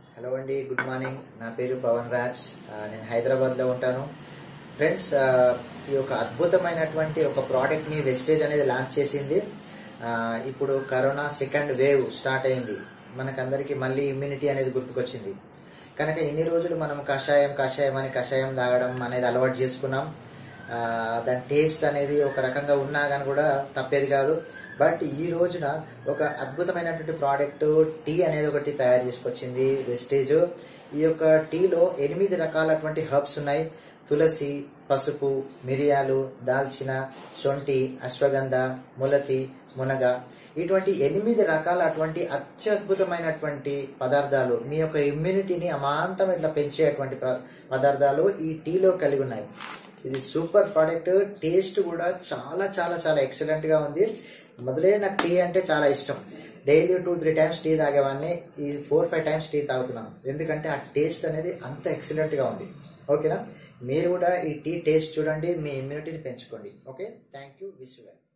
hello అండి good morning నా పేరు పవన్ రాజ్ ఆ, నేను హైదరాబాద్లో ఉంటాను ఫ్రెండ్స్ ఆ, ఈ యొక్క అద్భుతమైనటువంటి ఒక ప్రోడక్ట్ని వెస్టేజ్ అనేది లాంచ్ చేసింది ఆ, ఇప్పుడు కరోనా సెకండ్ వేవ్ స్టార్ట్ అయింది మనకందరికీ మళ్ళీ ఇమ్యూనిటీ అనేది గుర్తుకొచ్చింది కనుక ఇన్ని రోజులు మనం కషాయం కషాయం అని కషాయం తాగడం అనేది అలవాటు చేసుకున్నాం ఆ, దాని టేస్ట్ అనేది ఒక రకంగా ఉన్నా కానీ కూడా తప్పేది కాదు బట్ ఈ రోజున ఒక అద్భుతమైనటువంటి ప్రోడక్ట్ టీ అనేది ఒకటి తయారు చేసుకొచ్చింది వెస్టేజ్ ఈ యొక్క టీలో ఎనిమిది రకాలటువంటి హర్బ్స్ ఉన్నాయి తులసి పసుపు మిరియాలు దాల్చిన శొంఠి అశ్వగంధ ములతి మునగ ఇటువంటి ఎనిమిది రకాల అటువంటి అత్యద్భుతమైనటువంటి పదార్థాలు మీ యొక్క ఇమ్యూనిటీని అమాంతం ఇట్లా పెంచేటువంటి ప- పదార్థాలు ఈ టీలో కలిగి ఉన్నాయి ఇది సూపర్ ప్రోడక్ట్ టేస్ట్ కూడా చాలా చాలా చాలా ఎక్సలెంట్ గా ఉంది మొదలే నాకు టీ అంటే చాలా ఇష్టం daily two three times tea తాగేవాడిని ఈ ఫోర్ ఫైవ్ టైమ్స్ టీ తాగుతున్నాను ఎందుకంటే ఆ టేస్ట్ అనేది అంత ఎక్సలెంట్ గా ఉంది ఓకేనా మీరు కూడా ఈ టీ టేస్ట్ చూడండి మీ ఇమ్యూనిటీని పెంచుకోండి okay thank you wish you well